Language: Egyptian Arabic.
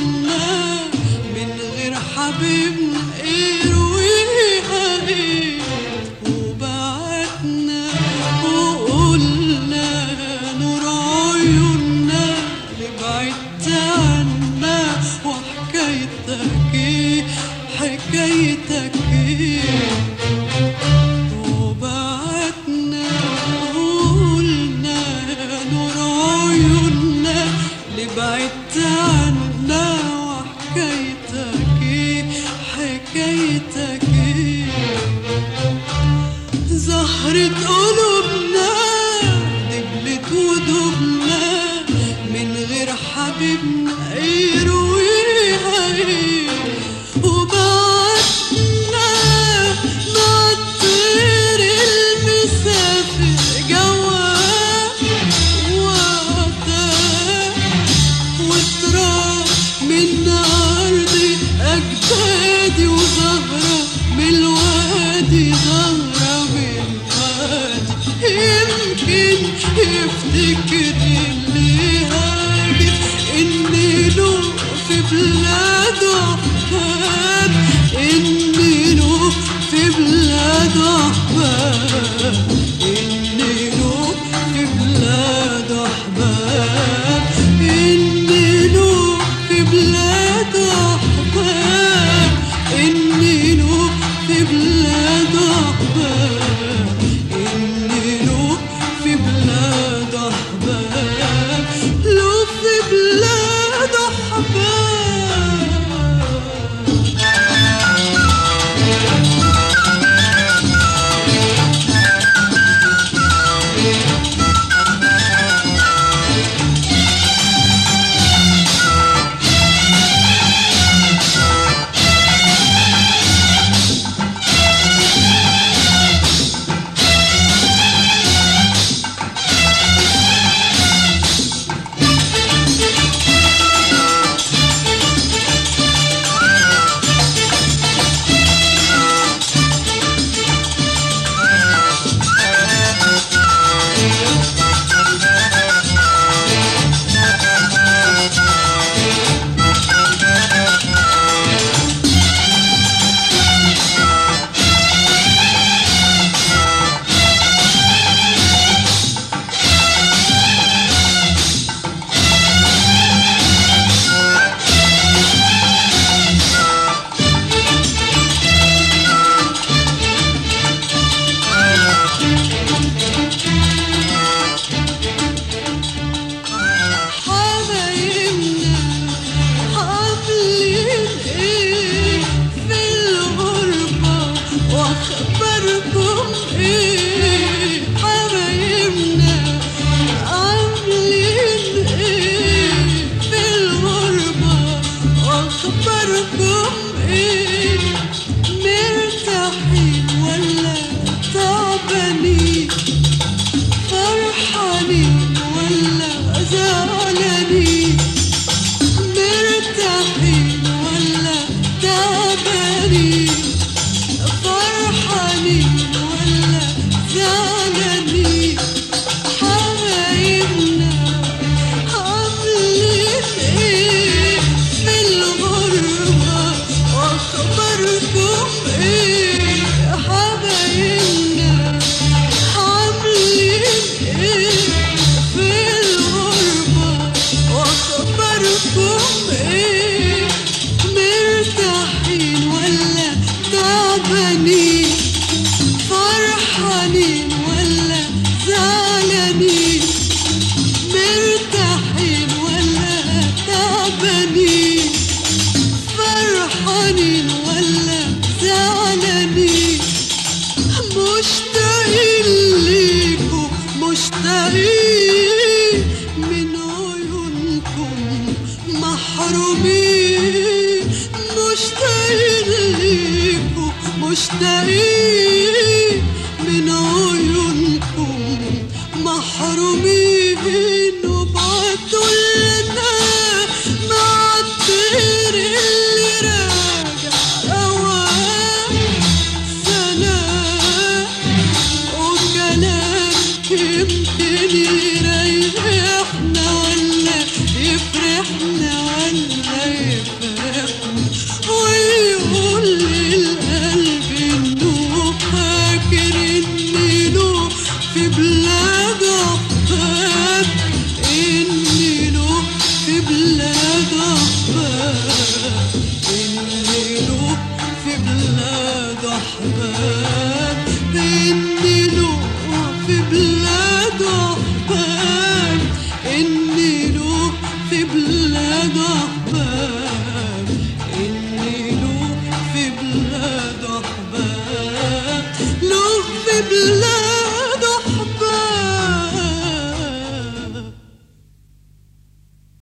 قلوبنا من غير حبيبنا يرويها ايه وبعتنا وقلنا نور عيوننا لبعدت عنا وحكايتك ايه حكايتك ايه وبعتنا وقلنا نور عيوننا لبعدت عنا وحكايتك ايه حكايتك ايه زهرة قلوبنا دبلت ودوبنا من غير حبيبنا يرويها ايه وبعتنا مع الطير المسافر جواه وعداه وتراب من أرضي أجدادي وزهرة من الوادي زهرة من الوادي يمكن يفتكر اللي هاجر إني له في بلاده أحباب إني له في بلاده أحباب إني له في بلاده أحباب إني له في بلاده أحباب إني له في بلاده أحباب إني له في بلاده أحباب له في بلاده أحباب حبايبنا عاملين ايه في الغربة واخباركم ايه حبايبنا عاملين ايه في الغربة واخباركم ايه مرتاحين ولا تعبانين فرحانين ولا زعلانين مرتاحين ولا تعبانين فرحانين ولا زعلانين حبايبنا عاملين ايه في الغربة واخباركم ايه حبايبنا عاملين ايه في الغربة واخباركم ايه مرتاحين ولا تعبانين فرحانين ولا زعلانين مرتاحين ولا تعبانين فرحانين ولا زعلانين مشتاقين ليكوا مشتاقين من عيونكم محرومين مشتاقين ليكوا مشتاقين